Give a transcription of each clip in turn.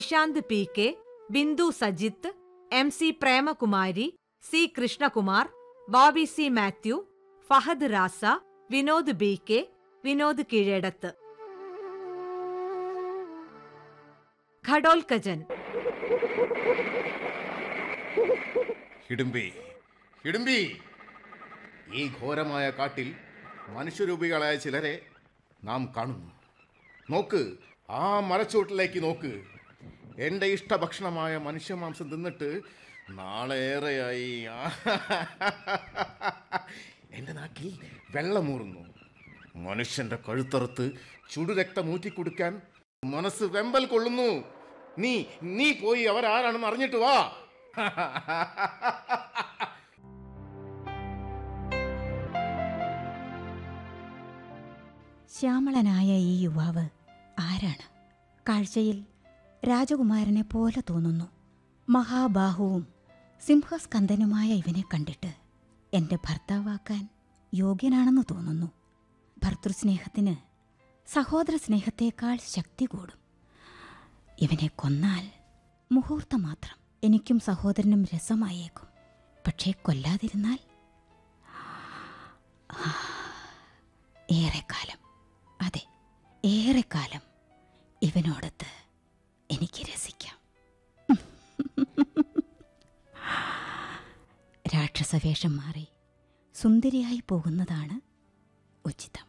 Nishant P K Bindu Sajith M C Premakumari C Krishnakumar Bobby C Mathew Fahad Raza Vinod B K Vinod Keezhedath Ghatolkachan Hidumbi Hidumbi ഈ ഘോരമായ കാട്ടിൽ മനുഷ്യരൂപികളായ ചിലരെ നാം കാണുന്നു നോക്ക് ആ മരച്ചൂട്ടിലേക്ക് നോക്ക് എൻ്റെ ഇഷ്ടഭക്ഷണമായ മനുഷ്യമാംസം തിന്നിട്ട് നാളേറെയായി എൻ്റെ നാക്കിൽ വെള്ളമൂറുന്നു മനുഷ്യൻ്റെ കഴുത്തറുത്ത് ചുടുരക്തം ഊറ്റിക്കുടിക്കാൻ മനസ്സ് വെമ്പൽ കൊള്ളുന്നു നീ നീ പോയി അവരാരാണെന്ന് അറിഞ്ഞിട്ട് വാ ശ്യാമളനായ ഈ യുവാവ് ആരാണ് കാഴ്ചയിൽ രാജകുമാരനെ പോലെ തോന്നുന്നു മഹാബാഹുവും സിംഹസ്കന്ദനുമായ ഇവനെ കണ്ടിട്ട് എൻ്റെ ഭർത്താവാക്കാൻ യോഗ്യനാണെന്ന് തോന്നുന്നു ഭർതൃസ്നേഹത്തിന് സഹോദര സ്നേഹത്തേക്കാൾ ശക്തി കൂടും ഇവനെ കൊന്നാൽ മുഹൂർത്തം മാത്രം എനിക്കും സഹോദരനും രസമായേക്കും പക്ഷേ കൊല്ലാതിരുന്നാൽ ഏറെക്കാലം അതെ ഏറെക്കാലം ഇവനോടത്ത് എനിക്ക് രസിക്കാം രാക്ഷസവേഷം മാറി സുന്ദരിയായി പോകുന്നതാണ് ഉചിതം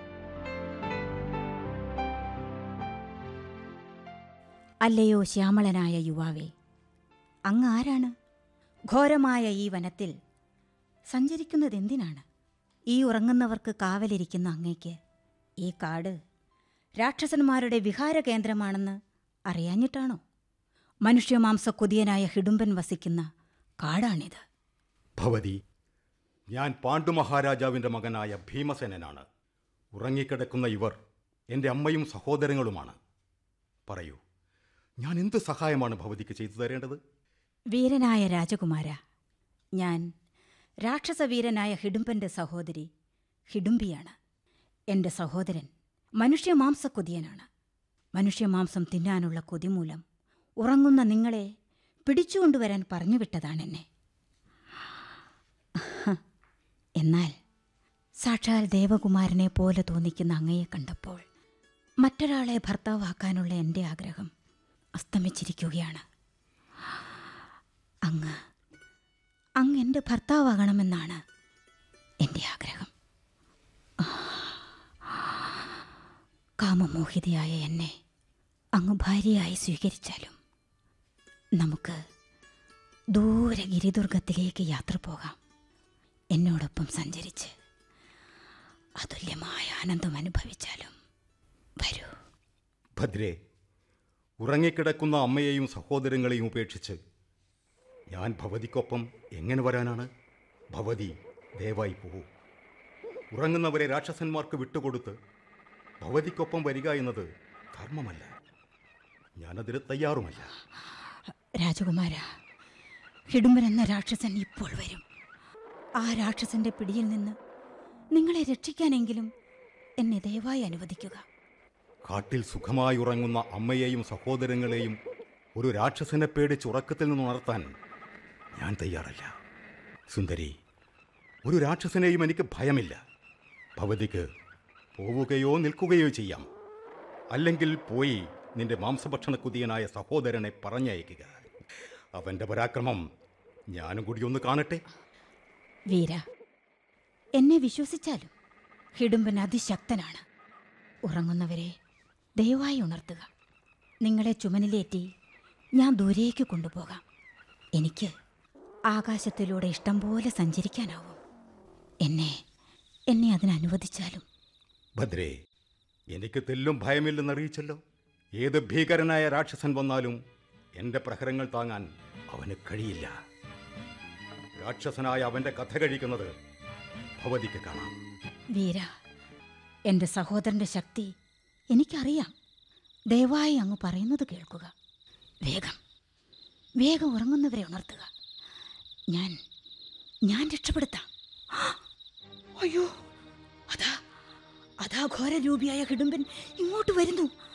അല്ലയോ ശ്യാമളനായ യുവാവേ അങ്ങ് ആരാണ് ഘോരമായ ഈ വനത്തിൽ സഞ്ചരിക്കുന്നതെന്തിനാണ് ഈ ഉറങ്ങുന്നവർക്ക് കാവലിരിക്കുന്ന അങ്ങയ്ക്ക് ഈ കാട് രാക്ഷസന്മാരുടെ വിഹാര കേന്ദ്രമാണെന്ന് അറിയാഞ്ഞിട്ടാണോ മനുഷ്യമാംസ കൊതിയനായ ഹിഡുംബൻ വസിക്കുന്ന കാടാണിത് ഭവതി ഞാൻ പാണ്ഡുമഹാരാജാവിൻ്റെ മകനായ ഭീമസേനനാണ് ഉറങ്ങിക്കിടക്കുന്ന ഇവർ എൻ്റെ അമ്മയും സഹോദരങ്ങളുമാണ് പറയൂ ഞാൻ എന്ത് സഹായമാണ് ഭവതിക്ക് ചെയ്തു തരേണ്ടത് വീരനായ രാജകുമാര ഞാൻ രാക്ഷസവീരനായ ഹിഡുംബന്റെ സഹോദരി ഹിഡുംബിയാണ് എൻ്റെ സഹോദരൻ മനുഷ്യമാംസക്കൊതിയനാണ് മനുഷ്യമാംസം തിന്നാനുള്ള കൊതി മൂലം ഉറങ്ങുന്ന നിങ്ങളെ പിടിച്ചുകൊണ്ടുവരാൻ പറഞ്ഞുവിട്ടതാണെന്നെ എന്നാൽ സാക്ഷാൽ ദേവകുമാരനെ പോലെ തോന്നിക്കുന്ന അങ്ങയെ കണ്ടപ്പോൾ മറ്റൊരാളെ ഭർത്താവാക്കാനുള്ള എൻ്റെ ആഗ്രഹം അസ്തമിച്ചിരിക്കുകയാണ് അങ്ങ് അങ്ങ് എൻ്റെ ഭർത്താവാകണമെന്നാണ് എൻ്റെ ആഗ്രഹം കാമമോഹിതയായ എന്നെ അങ്ങ് ഭാര്യയായി സ്വീകരിച്ചാലും നമുക്ക് ദൂരെ ഗിരിദുർഗത്തിലേക്ക് യാത്ര പോകാം എന്നോടൊപ്പം സഞ്ചരിച്ച് അതുല്യമായ ആനന്ദം അനുഭവിച്ചാലും വരൂ ഭദ്രേ ഉറങ്ങിക്കിടക്കുന്ന അമ്മയെയും സഹോദരങ്ങളെയും ഉപേക്ഷിച്ച് ഞാൻ ഭവതിക്കൊപ്പം എങ്ങനെ വരാനാണ് ഭവതി ദയവായി പോകൂ ഉറങ്ങുന്നവരെ രാക്ഷസന്മാർക്ക് വിട്ടുകൊടുത്ത് ഭവതിക്കൊപ്പം വരിക എന്നത് ധർമ്മമല്ല ഞാനതിന് തയ്യാറുമല്ല രാജകുമാര ഹിഡുംബൻ എന്ന രാക്ഷസൻ ഇപ്പോൾ വരും ആ രാക്ഷസന്റെ പിടിയിൽ നിന്ന് നിങ്ങളെ രക്ഷിക്കാനെങ്കിലും എന്നെ ദയവായി അനുവദിക്കുക കാട്ടിൽ സുഖമായി ഉറങ്ങുന്ന അമ്മയെയും സഹോദരങ്ങളെയും ഒരു രാക്ഷസനെ പേടിച്ച് ഉറക്കത്തിൽ നിന്ന് ഉണർത്താൻ ഞാൻ തയ്യാറല്ല സുന്ദരി ഒരു രാക്ഷസനെയും എനിക്ക് ഭയമില്ല ഭവതിക്ക് പോവുകയോ നിൽക്കുകയോ ചെയ്യാം അല്ലെങ്കിൽ പോയി നിന്റെ മാംസഭക്ഷണ കുതിയനായ സഹോദരനെ പറഞ്ഞയക്കുക അവന്റെ പരാക്രമം ഞാനും കൂടി ഒന്ന് കാണട്ടെ വീര എന്നെ വിശ്വസിച്ചാലും ഹിഡുംബൻ അതിശക്തനാണ് ഉറങ്ങുന്നവരെ ദയവായി ഉണർത്തുക നിങ്ങളെ ചുമനിലേറ്റി ഞാൻ ദൂരേക്ക് കൊണ്ടുപോകാം എനിക്ക് ആകാശത്തിലൂടെ ഇഷ്ടം പോലെ സഞ്ചരിക്കാനാവും എന്നെ എന്നെ അതിനനുവദിച്ചാലും ഭദ്രേ എനിക്ക് തെല്ലും ഭയമില്ലെന്നറിയിച്ചല്ലോ ഏത് ഭീകരനായ രാക്ഷസൻ വന്നാലും എൻ്റെ പ്രഹരങ്ങൾ താങ്ങാൻ അവന് കഴിയില്ല രാക്ഷസനായ അവൻ്റെ കഥ കഴിക്കുന്നത് ഭവതിക്ക് കാണാം വീര എൻ്റെ സഹോദരൻ്റെ ശക്തി എനിക്കറിയാം ദയവായി അങ്ങ് പറയുന്നത് കേൾക്കുക വേഗം വേഗം ഉറങ്ങുന്നവരെ ഉണർത്തുക ഞാൻ ഞാൻ രക്ഷപ്പെടുത്താം അയ്യോ അതാ അതാ ഘോരരൂപിയായ ഹിഡുമ്പൻ ഇങ്ങോട്ട് വരുന്നു